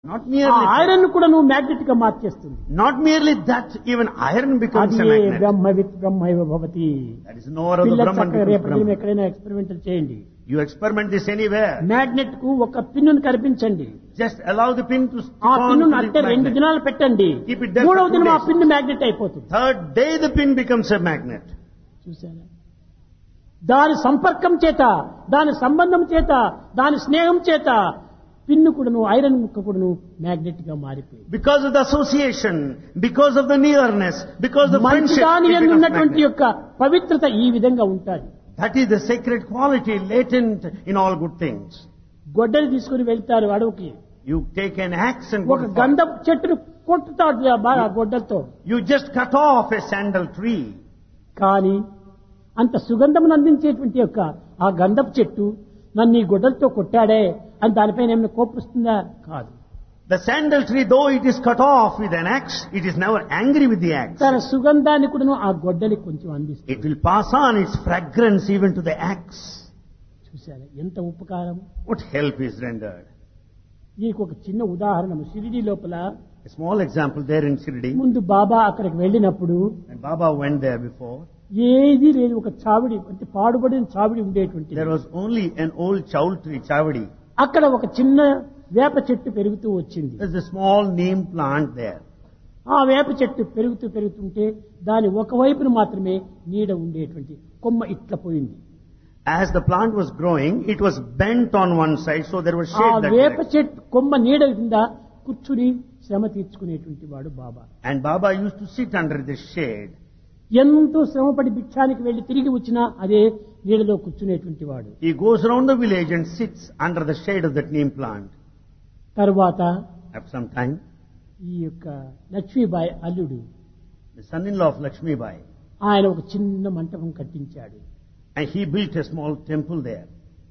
Not ఆ merely, iron కూడా నువ్వు మ్యాగ్నెట్ గా మార్చేస్తుంది not merely that, even iron becomes అది a magnet. బ్రహ్మ విత్ బ్రహ్మైవ భవతి That is no other పిల్లలు Brahman చక్కగా becomes రేపు Brahman. ఎక్కడైనా ఎక్స్పెరిమెంటల్ చేయండి You experiment this anywhere. Magnet కు ఒక పిన్నును కనిపించండి Just allow the pin to stick ఆ on పిన్ను to అట్టే the రెండు magnet. దినాలు పెట్టండి Keep it there for మూడవ two దినం ఆ days. పిన్ను మ్యాగ్నెట్ అయిపోతుంది Third day the pin becomes a magnet. చూసారా దాని సంపర్కం చేత దాని సంబంధం చేత దాని స్నేహం చేత పిన్ను కూడాను ఐరన్ ముక్క కూడాను మ్యాగ్నెట్ గా మారిపోయింది Because of the association, because of the nearness, because of the మంచి friendship, దాని it యందు becomes ఉన్నటువంటి magnet. యొక్క పవిత్రత ఈ విధంగా ఉంటుంది That is the sacred quality latent in all good things. గొడ్డలి తీసుకుని వెళ్తారు అడవికి You take an axe and go ఒక to forest. గంధపు చెట్టును కొట్టుతాడు ఆ బాగా గొడ్డలతో You just cut off a sandal tree. కానీ అంత సుగంధమును అందించేటువంటి యొక్క ఆ గంధపు చెట్టు నన్ను ఈ గొడ్డలతో కొట్టాడే అని దానిపైన ఏమైనా కోపిస్తుందా కాదు The sandal tree, though it is cut off with an axe, it is never angry with the axe. తన సుగంధాన్ని కూడా ఆ గొడ్డలి కొంచెం అందిస్తుంది It will pass on its fragrance even to the axe. చూశారా ఎంత ఉపకారం What help is rendered? దీనికి ఒక చిన్న ఉదాహరణ షిరిడి లోపల A small example there in Shirdi. ముందు బాబా అక్కడికి వెళ్ళినప్పుడు And Baba went there before. ఏది లేదు ఒక చావిడి అంటే పాడుబడిన చావిడి ఉండేటువంటి There was only an old chaul tree, chavadi. అక్కడ ఒక చిన్న వేప చెట్టు పెరుగుతూ వచ్చింది There's a small neem plant there. ఆ వేప చెట్టు పెరుగుతూ పెరుగుతుంటే దాని ఒకవైపున మాత్రమే నీడ ఉండేటువంటి కొమ్మ ఇట్ల పోయింది As the plant was growing, it was bent on one side, so there was ఆ shade that వేప direction. చెట్టు కొమ్మ నీడ కింద కూర్చుని శ్రమ తీర్చుకునేటువంటి వాడు బాబా And Baba used to sit under the shade. ఎంతో శ్రమపడి భిక్షానికి వెళ్లి తిరిగి వచ్చినా అదే నీడలో కూర్చునేటువంటి వాడు He goes around the village and sits under the shade of that neem plant. తరువాత After some time, ఈ యొక్క లక్ష్మీబాయి అల్లుడు the son-in-law of Lakshmi Bai, ఆయన ఒక చిన్న మంటపం కట్టించాడు and he built a small temple there.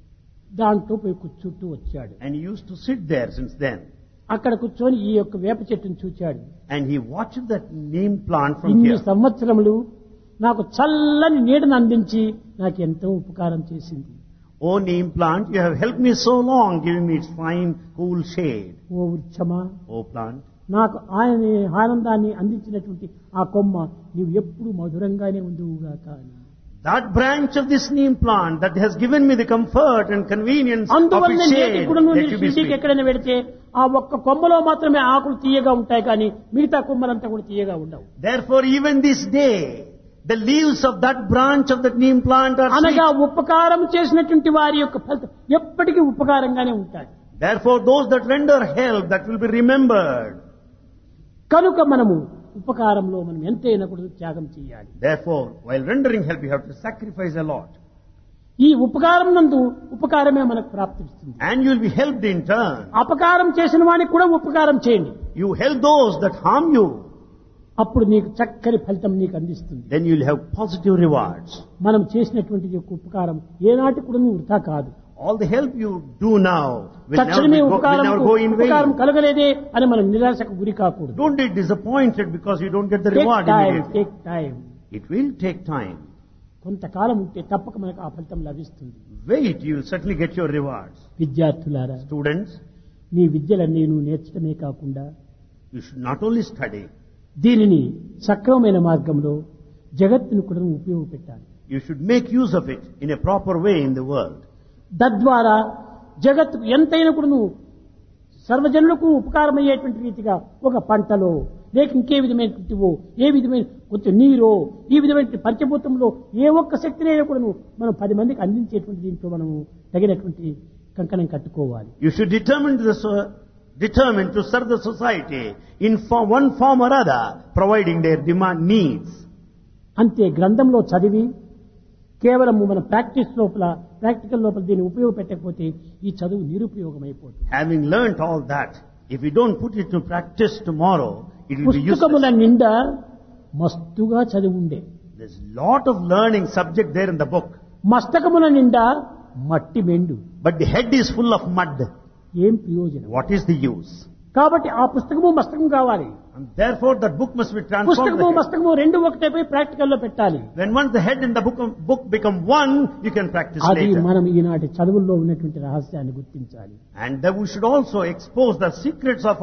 దాంట్లో పోయి కూర్చుంటూ వచ్చాడు And he used to sit there since then. అక్కడ కూర్చొని ఈ యొక్క వేప చెట్టును చూచాడు And he watched that neem plant from ఇన్ని here. సంవత్సరములు నాకు చల్లని నీడను అందించి నాకు ఎంతో ఉపకారం చేసింది Oh neem plant, you have helped me so long, giving me its fine, cool shade. Oh వృక్షమా Oh plant, నాకు ఆయన ఆనందాన్ని అందించినటువంటి ఆ కొమ్మ నీవు ఎప్పుడు మధురంగానే ఉండువుగా కానీ that branch of this neem plant that has given me the comfort and convenience of అందువల్ల its నేటి shade, కూడా నువ్వు let you be షిరిడీకి sweet. ఎక్కడైనా పెడితే ఆ ఒక్క కొమ్మలో మాత్రమే ఆకులు తీయగా ఉంటాయి కానీ మిగతా కొమ్మలంతా కూడా తీయగా ఉండవు Therefore, even this day, the leaves of that branch of that neem plant are అనగా sweet. ఉపకారం చేసినటువంటి వారి యొక్క ఫలితం ఎప్పటికీ ఉపకారంగానే ఉంటాయి Therefore, those that render help, that will be remembered. కనుక మనము ఉపకారంలో మనం ఎంతైనా కూడా త్యాగం చేయాలి Therefore, while rendering help, you have to sacrifice a lot. ఈ ఉపకారం నందు ఉపకారమే మనకు ప్రాప్తిస్తుంది And you will be helped in turn. అపకారం చేసిన వానికి కూడా ఉపకారం చేయండి You help those that harm you, అప్పుడు నీకు చక్కని ఫలితం నీకు అందిస్తుంది then you will have positive rewards. మనం చేసినటువంటి ఈ యొక్క ఉపకారం ఏనాటి కూడా నువ్వు వృధా కాదు All the help you do now will never, తక్షణమే be go, will ఉపకారం never go in ఉపకారం vain. కలగలేదే అని మనం నిరాశకు గురి కాకూడదు Don't be disappointed because you don't get the take reward time immediately. Take time It will take time. కొంతకాలం ఉంటే తప్పక మనకు ఆ ఫలితం లభిస్తుంది Wait, you will certainly get your rewards. విద్యార్థులారా Students, నీ విద్యలన్నీ నువ్వు నేర్చడమే కాకుండా you should not only study, దీనిని సక్రమమైన మార్గంలో జగత్తును కూడా నువ్వు ఉపయోగపెట్టాలి you should make use of it in a proper way in the world. తద్వారా జగత్తుకు ఎంతైనా కూడా నువ్వు సర్వజనులకు ఉపకారమయ్యేటువంటి రీతిగా ఒక పంటలో లేక ఇంకే విధమైనటువంటివో ఏ విధమైన కొంచెం నీరో ఈ విధమైన పంచభూతంలో ఏ ఒక్క శక్తినైనా కూడా నువ్వు మనం పది మందికి అందించేటువంటి దీంట్లో మనము తగినటువంటి కంకణం కట్టుకోవాలి You should determine to, the, so- determine to serve the society in form, one form or other, providing their demand needs. అంతే గ్రంథంలో చదివి కేవలం మన ప్రాక్టీస్ లోపల ప్రాక్టికల్ లోపల దీన్ని ఉపయోగపెట్టకపోతే ఈ చదువు నిరుపయోగమైపోతుంది Having learnt all that, if you don't put it to practice tomorrow, it will be పుస్తకముల useless. నిండా మస్తుగా చదివి ఉండే There's lot of learning subject there in the book, మస్తకముల నిండా మట్టి మెండు but the head is full of mud. ఏం ప్రయోజనం What is the use? కాబట్టి ఆ పుస్తకము మస్తకం కావాలి And therefore, that book must be transformed. పుస్తకము the head. మస్తకము రెండు ఒకటైపోయి ప్రాక్టికల్ లో పెట్టాలి When once the head and the book, book become one, you can practice అది later. మనం ఈనాటి చదువుల్లో ఉన్నటువంటి రహస్యాన్ని గుర్తించాలి And that we should also expose the secrets of